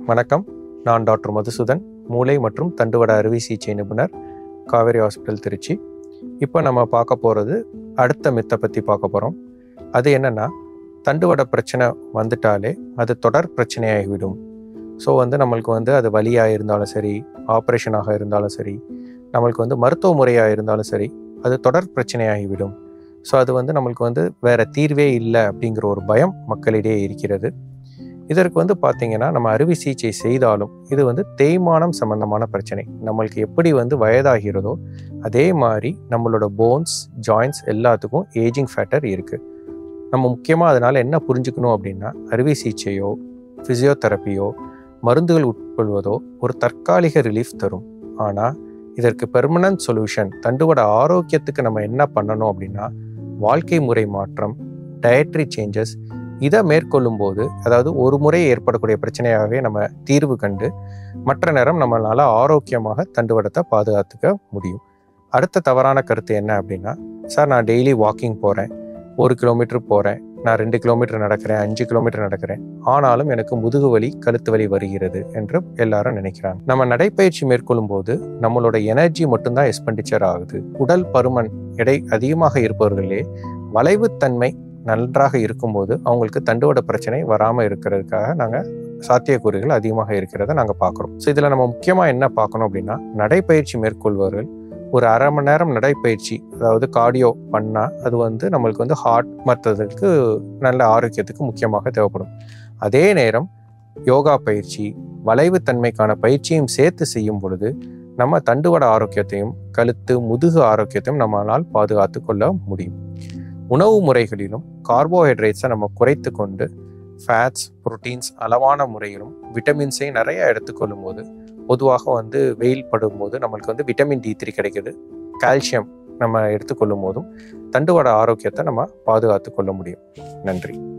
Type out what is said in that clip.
வணக்கம் நான் டாக்டர் மதுசூதன் மூளை மற்றும் தண்டுவட அறுவை சிகிச்சை நிபுணர் காவேரி ஹாஸ்பிட்டல் திருச்சி இப்போ நம்ம பார்க்க போகிறது அடுத்த மித்தை பற்றி பார்க்க போகிறோம் அது என்னென்னா தண்டுவட பிரச்சனை வந்துட்டாலே அது தொடர் பிரச்சனையாகிவிடும் ஸோ வந்து நம்மளுக்கு வந்து அது வலியாக இருந்தாலும் சரி ஆப்ரேஷனாக இருந்தாலும் சரி நம்மளுக்கு வந்து மருத்துவ முறையாக இருந்தாலும் சரி அது தொடர் பிரச்சனையாகிவிடும் ஸோ அது வந்து நம்மளுக்கு வந்து வேற தீர்வே இல்லை அப்படிங்கிற ஒரு பயம் மக்களிடையே இருக்கிறது இதற்கு வந்து பார்த்தீங்கன்னா நம்ம அறுவை சிகிச்சை செய்தாலும் இது வந்து தேய்மானம் சம்பந்தமான பிரச்சனை நம்மளுக்கு எப்படி வந்து வயதாகிறதோ அதே மாதிரி நம்மளோட போன்ஸ் ஜாயின்ஸ் எல்லாத்துக்கும் ஏஜிங் ஃபேக்டர் இருக்குது நம்ம முக்கியமாக அதனால் என்ன புரிஞ்சுக்கணும் அப்படின்னா அறுவை சிகிச்சையோ ஃபிசியோதெரப்பியோ மருந்துகள் உட்கொள்வதோ ஒரு தற்காலிக ரிலீஃப் தரும் ஆனால் இதற்கு பெர்மனன்ட் சொல்யூஷன் தண்டுவட ஆரோக்கியத்துக்கு நம்ம என்ன பண்ணணும் அப்படின்னா வாழ்க்கை முறை மாற்றம் டயட்ரி சேஞ்சஸ் இதை மேற்கொள்ளும் போது அதாவது ஒரு முறை ஏற்படக்கூடிய பிரச்சனையாகவே நம்ம தீர்வு கண்டு மற்ற நேரம் நம்மளால ஆரோக்கியமாக தண்டுவடத்தை பாதுகாத்துக்க முடியும் அடுத்த தவறான கருத்து என்ன அப்படின்னா சார் நான் டெய்லி வாக்கிங் போகிறேன் ஒரு கிலோமீட்டர் போகிறேன் நான் ரெண்டு கிலோமீட்டர் நடக்கிறேன் அஞ்சு கிலோமீட்டர் நடக்கிறேன் ஆனாலும் எனக்கு முதுகு வலி கழுத்து வலி வருகிறது என்று எல்லாரும் நினைக்கிறாங்க நம்ம நடைப்பயிற்சி மேற்கொள்ளும் போது நம்மளோட எனர்ஜி மட்டும்தான் எக்ஸ்பெண்டிச்சர் ஆகுது உடல் பருமன் எடை அதிகமாக இருப்பவர்களே வளைவுத்தன்மை நன்றாக இருக்கும்போது அவங்களுக்கு தண்டுவட பிரச்சனை வராமல் இருக்கிறதுக்காக நாங்கள் சாத்தியக்கூறுகள் அதிகமாக இருக்கிறத நாங்கள் பார்க்குறோம் ஸோ இதில் நம்ம முக்கியமாக என்ன பார்க்கணும் அப்படின்னா நடைப்பயிற்சி மேற்கொள்பவர்கள் ஒரு அரை மணி நேரம் நடைப்பயிற்சி அதாவது கார்டியோ பண்ணால் அது வந்து நம்மளுக்கு வந்து ஹார்ட் மற்றதுக்கு நல்ல ஆரோக்கியத்துக்கு முக்கியமாக தேவைப்படும் அதே நேரம் யோகா பயிற்சி வளைவுத்தன்மைக்கான பயிற்சியும் சேர்த்து செய்யும் பொழுது நம்ம தண்டுவட ஆரோக்கியத்தையும் கழுத்து முதுகு ஆரோக்கியத்தையும் நம்மளால் பாதுகாத்து கொள்ள முடியும் உணவு முறைகளிலும் கார்போஹைட்ரேட்ஸை நம்ம குறைத்து கொண்டு ஃபேட்ஸ் புரோட்டீன்ஸ் அளவான முறையிலும் விட்டமின்ஸை நிறைய எடுத்துக்கொள்ளும் போது பொதுவாக வந்து வெயில் படும் போது நம்மளுக்கு வந்து விட்டமின் டி த்ரீ கிடைக்குது கால்சியம் நம்ம எடுத்துக்கொள்ளும் போதும் தண்டுவட ஆரோக்கியத்தை நம்ம பாதுகாத்து கொள்ள முடியும் நன்றி